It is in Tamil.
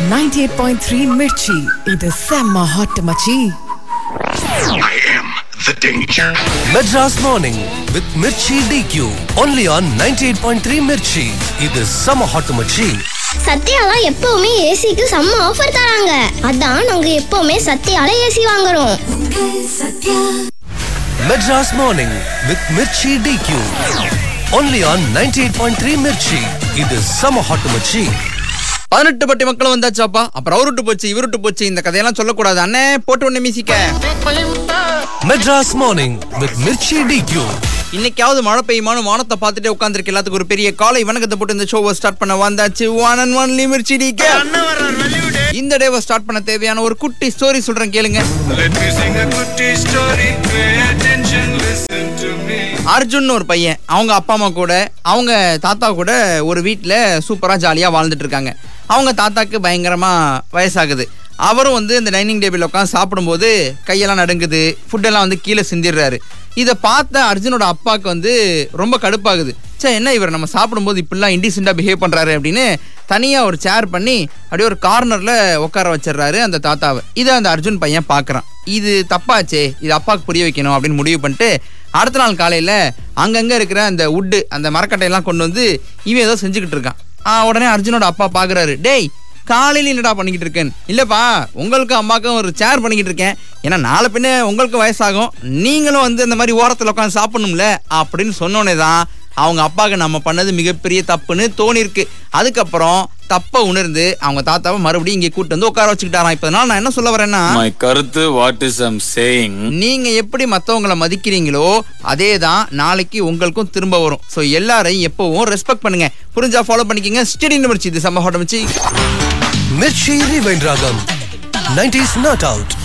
98.3 மிர்ச்சி இது செம்ம ஹாட் மச்சி I am the danger. Madras Morning with Mirchi DQ. Only on 98.3 Mirchi. இது சம ஹாட் மச்சி சத்யாலாம் எப்பவுமே ஏசிக்கு செம்ம ஆஃபர் தராங்க அதான் நாங்க எப்பவுமே சத்யால ஏசி வாங்குறோம் Madras Morning with Mirchi DQ. Only on 98.3 Mirchi. இது சம ஹாட் மச்சி பதினெட்டு பட்டி மக்களும் வந்தாச்சாப்பா அப்புறம் அவருட்டு போச்சு இவருட்டு போச்சு இந்த கதையெல்லாம் சொல்லக்கூடாது அண்ணே போட்டு ஒண்ணு மியூசிக்க Madras Morning with Mirchi DQ. இன்னைக்காவது மழை பெய்யுமானு வானத்தை பார்த்துட்டு உட்காந்துருக்கு எல்லாத்துக்கும் ஒரு பெரிய காலை வணக்கத்தை போட்டு இந்த ஷோவை ஸ்டார்ட் பண்ண வந்தாச்சு one and only Mirchi DK. இந்த டேவை ஸ்டார்ட் பண்ண தேவையான ஒரு குட்டி ஸ்டோரி சொல்றேன் கேளுங்க Let me sing a goody story. Pay attention, listen to me. Arjun ஒரு பையன் அவங்க அப்பா அம்மா கூட அவங்க தாத்தா கூட ஒரு வீட்டில் சூப்பராக ஜாலியாக வாழ்ந்துட்டு இருக்காங்க அவங்க தாத்தாக்கு பயங்கரமா வயசாகுது அவரும் வந்து இந்த டைனிங் டேபிள் உட்காந்து சாப்பிடும்போது கையெல்லாம் நடுங்குது ஃபுட்டெல்லாம் வந்து கீழே சிந்திடுறாரு இதை பார்த்த அர்ஜுனோட அப்பாவுக்கு வந்து ரொம்ப கடுப்பாகுது சே என்ன இவர் நம்ம சாப்பிடும்போது இப்படிலாம் இன்டிசெண்டாக பிஹேவ் பண்ணுறாரு அப்படின்னு தனியாக ஒரு சேர் பண்ணி அப்படியே ஒரு கார்னரில் உட்கார வச்சிடுறாரு அந்த தாத்தாவை இதை அந்த அர்ஜுன் பையன் பார்க்குறான் இது தப்பாச்சே இது அப்பாவுக்கு புரிய வைக்கணும் அப்படின்னு முடிவு பண்ணிட்டு அடுத்த நாள் காலையில் அங்கங்கே இருக்கிற அந்த உட்டு அந்த மரக்கட்டையெல்லாம் கொண்டு வந்து இவன் ஏதோ செஞ்சுக்கிட்டு இருக்கான் ஆ, உடனே அர்ஜுனோட அப்பா பார்க்குறாரு டேய் காலையில் என்னடா பண்ணிக்கிட்டு இருக்கேன் இல்லைப்பா உங்களுக்கும் அம்மாக்கும் ஒரு சேர் பண்ணிக்கிட்டு இருக்கேன் ஏன்னா நாளை பின்ன உங்களுக்கு வயசாகும் நீங்களும் வந்து இந்த மாதிரி ஓரத்தில் உட்காந்து சாப்பிடணும்ல அப்படின்னு சொன்னோன்னே தான் அவங்க அப்பாவுக்கு நம்ம பண்ணது மிகப்பெரிய தப்புன்னு தோணிருக்கு அதுக்கப்புறம் தப்பை உணர்ந்து அவங்க தாத்தாவை மறுபடியும் இங்கே கூட்டு வந்து உட்கார வச்சுக்கிட்டாராம் இப்போ நான் என்ன சொல்ல வரேன்னா My கருத்து வாட் இஸ் ஐம் சேயிங் நீங்க எப்படி மத்தவங்கள மதிக்கிறீங்களோ அதே தான் நாளைக்கு உங்களுக்கும் திரும்ப வரும் ஸோ எல்லாரையும் எப்பவும் ரெஸ்பெக்ட் பண்ணுங்க புரிஞ்சா ஃபாலோ பண்ணிக்கங்க ஸ்டெடி நிமிர்ச்சி இது சம்ம ஹோட்டமிச்சு Mirchi Rewind Ragam. 90s Not Out.